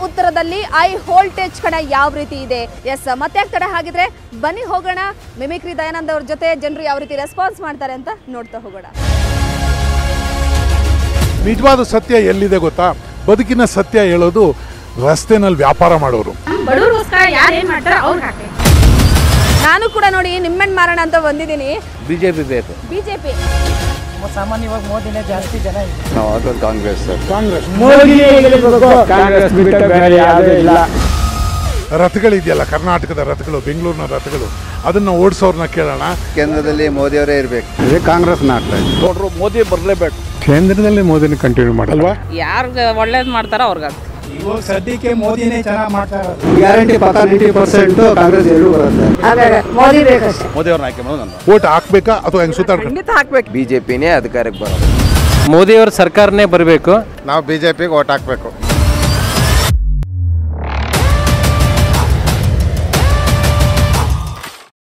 ಉತ್ತರದಲ್ಲಿ I voltage ಕಡೆ ಯಾವ ರೀತಿ ಇದೆ ಎಸ್ ಮತ್ತೆ ತಡ ಹಾಗಿದ್ರೆ ಬನ್ನಿ ಹೋಗೋಣ ಮಿಮಿಕ್ರಿ ದಯಾನಂದ್ ಅವ್ರ ಜೊತೆ ಜನರು ಯಾವ ರೀತಿ ರೆಸ್ಪಾನ್ಸ್ ಮಾಡ್ತಾರೆ ಅಂತ ನೋಡ್ತಾ ಹೋಗೋಣ ನಿಜವಾದ ಸತ್ಯ ಎಲ್ಲಿದೆ ಗೊತ್ತಾ ಬದುಕಿನ ಸತ್ಯ ಹೇಳೋದು ರಸ್ತೆನಲ್ಲಿ ವ್ಯಾಪಾರ ಮಾಡೋರು ಬಡವ್ರಿಗೋಸ್ಕರ ಯಾರು ಏನ್ ಮಾಡ್ತಾರೋ ಅವ್ರಿಗೆ ಹಾಕ್ಬೇಕು ನಾನು ಕೂಡ ನೋಡಿ ನಿಮ್ಮಣ್ಣ ಮಾರೋಣ ಅಂತ ಬಂದಿದ್ದೀನಿ ಬಿಜೆಪಿ ಬೇಕು ಬಿಜೆಪಿ ಸಾಮಾನ್ಯವಾಗಿ ಮೋದಿನೇ ಜಾಸ್ತಿ ಜನ ಇದೆ ನಾವು ಹಾಕೋದು ಕಾಂಗ್ರೆಸ್ ಸರ್ ಕಾಂಗ್ರೆಸ್ ಕಾಂಗ್ರೆಸ್ ಬಿಟ್ಟರೆ ಬೇರೆ ಯಾವುದೂ ಇಲ್ಲ ರಥಗಳಿದೆಯಲ್ಲ ಕರ್ನಾಟಕದ ರಥಗಳು ಬೆಂಗಳೂರಿನ ರಥಗಳು ಅದನ್ನ ಓಡಿಸೋರ್ನ ಕೇಳೋಣ ಕೇಂದ್ರದಲ್ಲಿ ಮೋದಿಯವರೇ ಇರಬೇಕು ಇದೇ ಕಾಂಗ್ರೆಸ್ ನಾಟ್ಲ ನೋಡ್ರು ಮೋದಿ ಬರಲೇಬೇಕು ಕೇಂದ್ರದಲ್ಲಿ ಮೋದಿನ ಕಂಟಿನ್ಯೂ ಮಾಡಲ್ವಾ ಯಾರ್ಗ ಒಳ್ಳೇದ್ ಮಾಡ್ತಾರೋ ಅವ್ರಿಗೆ ಇವಾಗ ಸದ್ಯಕ್ಕೆ ಮೋದಿನೇ ಚೆನ್ನಾಗಿ ಮಾಡ್ತಾ ಇರೋದು ಗ್ಯಾರಂಟಿ ಪಕ್ಕ ನೈಂಟಿ ಪರ್ಸೆಂಟ್ ಕಾಂಗ್ರೆಸ್ ಎಲ್ಲೂ ಬರುತ್ತೆ ಮೋದಿ ಅವ್ರನ್ನ ಆಯ್ಕೆ ಮಾಡೋದು ನಾನು ಓಟ್ ಹಾಕ್ಬೇಕಾ ಅಥವಾ ಹೆಂಗ್ ಸುತ್ತಾಡ್ಕೊಂಡು ಬಿಜೆಪಿನೇ ಅಧಿಕಾರಕ್ಕೆ ಬರೋದು ಮೋದಿಯವರ ಸರ್ಕಾರನೇ ಬರಬೇಕು ನಾವು ಬಿಜೆಪಿಗೆ ಓಟ್ ಹಾಕ್ಬೇಕು